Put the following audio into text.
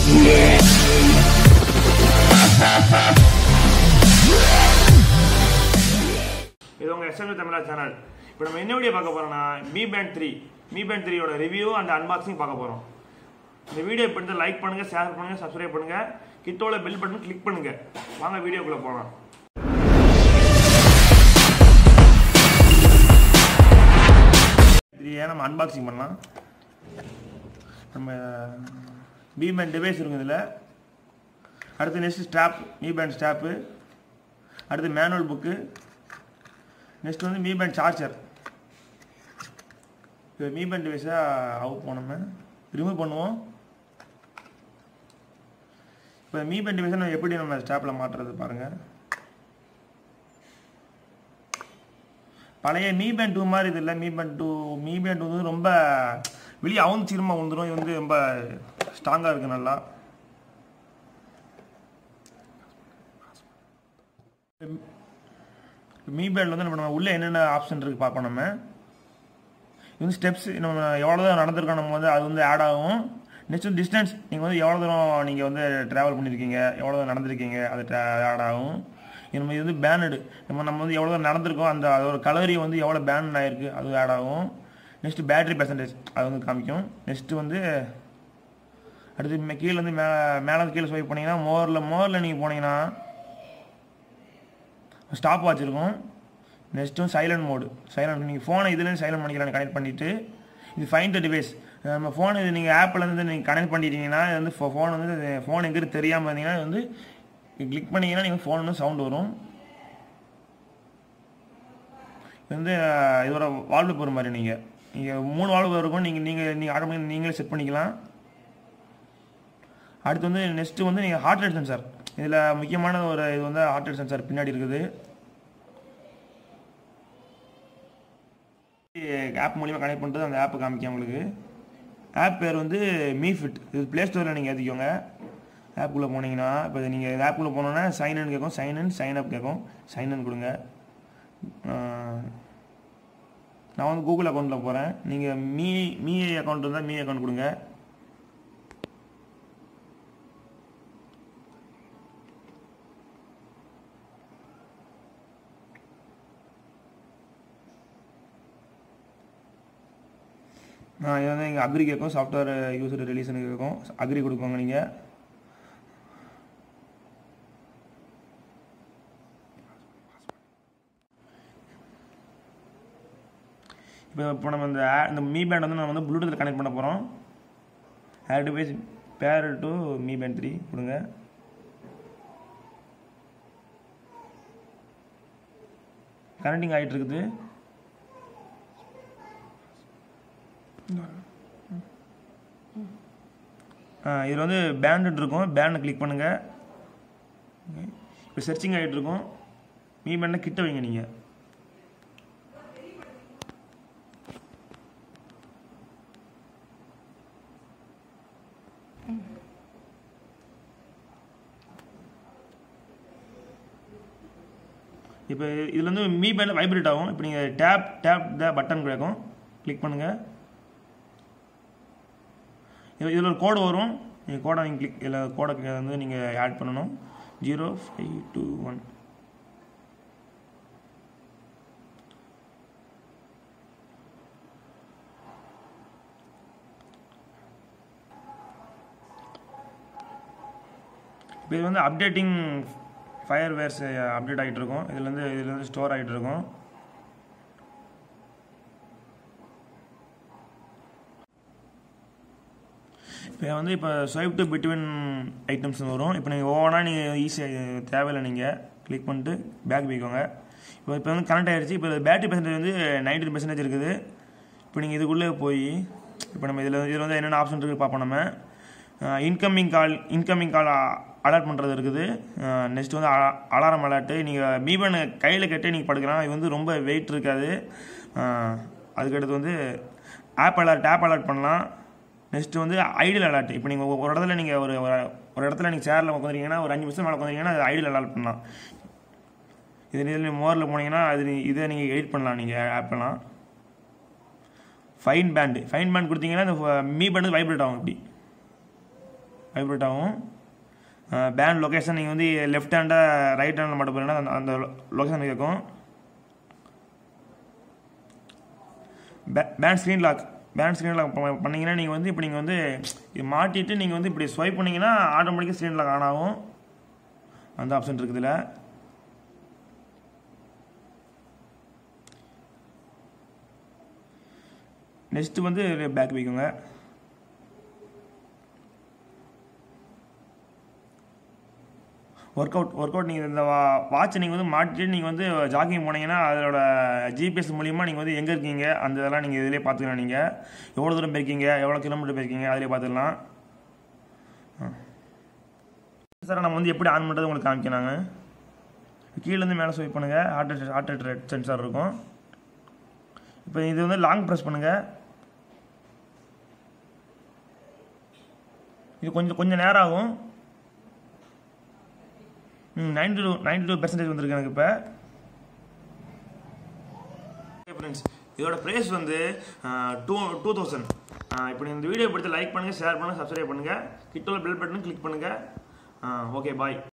இது உங்கள் எஸ்எம்ஏ தமிழா சேனல் இப்போ நம்ம என்ன வீடியோ பார்க்க போகிறோம்னா Mi band three Mi band த்ரீயோட ரிவ்யூ அண்ட் அன்பாக்சிங் பார்க்க போகிறோம் இந்த வீடியோ இப்போ லைக் பண்ணுங்கள் ஷேர் பண்ணுங்கள் சப்ஸ்கிரைப் பண்ணுங்கள் கிட்டோட பெல் பட்டன் கிளிக் பண்ணுங்கள் வாங்க வீடியோக்குள்ளே போகலாம் த்ரீயை நம்ம அன்பாக்சிங் பண்ணலாம் நம்ம மீ பேண்ட் டிவைஸ் இருக்கும் இதில் அடுத்து next stop Mi band stop அடுத்து மேனுவல் புக்கு நெக்ஸ்ட் வந்து மீ பேண்ட் சார்ஜர் இப்போ மீ பேண்ட் டிவைஸாக அவுட் போனோம் ரிமூவ் பண்ணுவோம் இப்போ மீ பேண்ட் டிவைஸை நம்ம எப்படி நம்ம ஸ்டாப்பில் மாட்டுறது பாருங்கள் பழைய மீ பேண்ட் டூ மாதிரி இது இல்லை Mi band two Mi band வந்து ரொம்ப வெளியே அவுந்து சீரமாக வந்துடும் இது வந்து ரொம்ப ஸ்ட்ராங்காக இருக்குது நல்லா மீ பேண்ட் வந்து நம்ம உள்ளே என்னென்ன ஆப்ஷன் இருக்குது பார்ப்போம் நம்ம இது வந்து ஸ்டெப்ஸ் நம்ம எவ்வளோ தூரம் நடந்திருக்கோம் நம்ம வந்து அது வந்து ஆட் ஆகும் நெக்ஸ்ட் வந்து டிஸ்டன்ஸ் நீங்கள் வந்து எவ்வளோ தூரம் நீங்கள் வந்து ட்ராவல் பண்ணியிருக்கீங்க எவ்வளோ தூரம் நடந்திருக்கீங்க அது ஆட் ஆகும் நம்ம இது வந்து பேனடு நம்ம நம்ம வந்து எவ்வளோ தூரம் நடந்திருக்கோம் அந்த அதோட கலரி வந்து எவ்வளோ பேன் ஆகிருக்கு அது ஆட் ஆகும் நெக்ஸ்ட்டு பேட்டரி பெர்சன்டேஜ் அது வந்து காமிக்கும் நெக்ஸ்ட்டு வந்து அடுத்து மே- கீழே வந்து மே மேலே கீழே ஸ்வைப் பண்ணிங்கன்னா மோரில் மோரில் நீங்கள் போனீங்கன்னா ஸ்டாப் வாட்ச் இருக்கும் நெக்ஸ்ட் வந்து சைலண்ட் மோடு சைலண்ட் நீங்கள் ஃபோனை இதுலேருந்து சைலண்ட் பண்ணிக்கலாம் கனெக்ட் பண்ணிவிட்டு இது ஃபைன் த டிவைஸ் நம்ம ஃபோன் இது நீங்கள் ஆப்பில் இருந்து நீங்கள் கனெக்ட் பண்ணிட்டீங்கன்னா இது வந்து ஃபோன் வந்து ஃபோன் எங்கே தெரியாமல் இருந்தீங்கன்னா இது வந்து கிளிக் பண்ணீங்கன்னா நீங்கள் ஃபோன் வந்து சவுண்ட் வரும் இது வந்து அஹ், இதோட வால்பேப்பர் மாதிரி நீங்கள் நீங்கள் மூணு வால்பேப்பர் இருக்கும் நீங்கள் நீங்கள் நீங்கள் ஆட்டோமேட்டிக் நீங்களே செட் பண்ணிக்கலாம் அடுத்து வந்து நெக்ஸ்ட்டு வந்து நீங்கள் ஹார்ட் ரேட் சென்சார் இதில் முக்கியமான ஒரு இது வந்து ஹார்ட் ரேட் சென்சார் பின்னாடி இருக்குது ஆப் மூலிமா கனெக்ட் பண்ணுறது அந்த ஆப்பை காமிக்கும் உங்களுக்கு ஆப் பேர் வந்து மீஃபிட் இது ப்ளே ஸ்டோரில் நீங்கள் ஏற்றிக்கோங்க ஆப்புக்குள்ளே போனீங்கன்னா இப்போ நீங்கள் ஆப்புக்குள்ளே போனோன்னா சைன் இன் கேட்கும் சைன் இன் சைன் அப் கேட்கும் சைன் இன் கொடுங்க ஆஹ், நான் வந்து கூகுள் அக்கௌண்ட்டில் போகிறேன் நீங்கள் மீ மீ அக்கௌண்ட் இருந்தால் மீ அக்கௌண்ட் கொடுங்க ஆ, இது வந்து இங்கே அக்ரி கேட்கும் சாஃப்ட்வேர் யூசர் ரிலீஸ்னு கேட்கும் அக்ரி கொடுக்கோங்க நீங்கள் இப்போ இப்போ நம்ம இந்த a- இந்த மீ பேண்ட் வந்து நம்ம வந்து ப்ளூடூத்தில் கனெக்ட் பண்ண போகிறோம் add device pair to Mi band three கொடுங்க கனெக்டிங் ஆகிட்டு இருக்குது இதில் வந்து பேண்ட் இருக்கும் பேண்டை கிளிக் பண்ணுங்கள் இப்போ சர்ச்சிங் ஆகிட்டு இருக்கும் மீ பேண்டை கிட்ட வைங்க நீங்கள் இப்போ இதில் வந்து மீ பேண்டில் வைப்ரேட் ஆகும் இப்போ நீங்கள் டேப் டேப் த பட்டன் கேட்கும் கிளிக் பண்ணுங்கள் இதில் ஒரு கோடு வரும் நீங்கள் கோடை நீங்கள் கிளிக் இதில் கோடை வந்து நீங்கள் ஆட் பண்ணணும் ஜீரோ ஃபைவ் டூ ஒன் இப்போ இது வந்து அப்டேட்டிங் ஃபயர் வேர்ஸ் அப்டேட் ஆகிட்டு இருக்கும் இதில் வந்து இதில் வந்து ஸ்டோர் ஆகிட்டு இருக்கும் இப்போ வந்து இப்போ ஸ்வைப் டு பிட்வீன் ஐட்டம்ஸ் வரும் இப்போ நீங்கள் ஒவ்வொன்றா நீங்கள் ஈஸியாக தேவையில்லை நீங்கள் கிளிக் பண்ணிட்டு பேக் போய்க்கோங்க இப்போ இப்போ வந்து கனெக்ட் ஆகிடுச்சு இப்போ பேட்டரி பர்சன்டேஜ் வந்து நைன்டி பர்சன்டேஜ் இருக்குது இப்போ நீங்கள் இதுக்குள்ளே போய் இப்போ நம்ம இதில் இதில் வந்து என்னென்ன ஆப்ஷன் இருக்குது பார்ப்போம் நம்ம incoming call incoming call alert பண்ணுறது இருக்குது நெக்ஸ்ட் வந்து அலாரம் அலர்ட்டு நீங்கள் மீபன் கையில் கட்டி நீங்கள் படுக்கலாம் இது வந்து ரொம்ப வெயிட் இருக்காது அஹ், அதுக்கடுத்து வந்து ஆப் அலர்ட் ஆப் அலர்ட் பண்ணலாம் நெக்ஸ்ட் வந்து ஐடியல் அலர்ட் இப்போ நீங்கள் ஒரு இடத்துல நீங்கள் ஒரு ஒரு- ஒரு இடத்துல நீங்கள் சேரில் உட்காந்துருக்கீங்கன்னா ஒரு அஞ்சு நிமிஷம் மேலே உட்காந்துருக்கீங்கன்னா அது ஐடியல் அலர்ட் பண்ணலாம் இது இதில் மோரில் போனீங்கன்னா அது நீ- இதை நீங்கள் எடிட் பண்ணலாம் நீங்கள் ஆப்பெல்லாம் ஃபைன் பேண்டு ஃபைன் பேண்ட் கொடுத்தீங்கன்னா இந்த மீ பேண்டு வைப்ரேட் ஆகும் இப்படி வைப்ரேட் ஆகும் பேண்ட் லொக்கேஷன் நீங்கள் வந்து லெஃப்ட் ஹேண்டாக ரைட் ஹேண்டில் மட்டும் போகிறீங்கன்னா அந்த அந்த லொக்கேஷன் கேட்கும் band screen lock band screen lock பண்ணீங்கன்னா நீங்கள் வந்து இப்போ நீங்கள் வந்து இது மாட்டிட்டு நீங்கள் வந்து இப்படி ஸ்வைப் பண்ணீங்கன்னா ஆட்டோமேட்டிக்காக ஸ்க்ரீன் லாக் ஆன் ஆகும் அந்த ஆப்ஷன் இருக்குது இதில் நெக்ஸ்ட்டு வந்து பேக் வைக்குங்க ஒர்க் அவுட் ஒர்க் அவுட் நீங்கள் இந்த வாட்ச் நீங்கள் வந்து மாட்டிட்டு நீங்கள் வந்து ஜாக்கிங் போனீங்கன்னா அதோட ஜிபிஎஸ் மூலியமாக நீங்கள் வந்து எங்கே இருக்கீங்க அந்த இதெல்லாம் நீங்கள் இதிலே பார்த்துக்கலாம் நீங்கள் எவ்வளோ தூரம் போயிருக்கீங்க எவ்வளோ கிலோமீட்டர் போயிருக்கீங்க அதிலே பார்த்துக்கலாம் சார் நம்ம வந்து எப்படி ஆன் பண்ணுறது உங்களுக்கு காமிக்கிறாங்க கீழேருந்து மேலே ஸ்வைப் பண்ணுங்கள் heart rate heart rate sensor இருக்கும் இப்போ இது வந்து லாங் ப்ரெஸ் பண்ணுங்கள் இது கொஞ்சம் கொஞ்சம் நேரம் ஆகும் ம் ninety two ninety two percentage வந்திருக்கு எனக்கு இப்போ ஃப்ரெண்ட்ஸ் இதோட ப்ரைஸ் வந்து டூ டூ தௌசண்ட் இப்போ இந்த வீடியோ பிடித்த லைக் பண்ணுங்கள் ஷேர் பண்ணுங்கள் சப்ஸ்கிரைப் பண்ணுங்கள் கிட்ட உள்ள பெல் பட்டனும் கிளிக் பண்ணுங்கள் ஓகே பாய்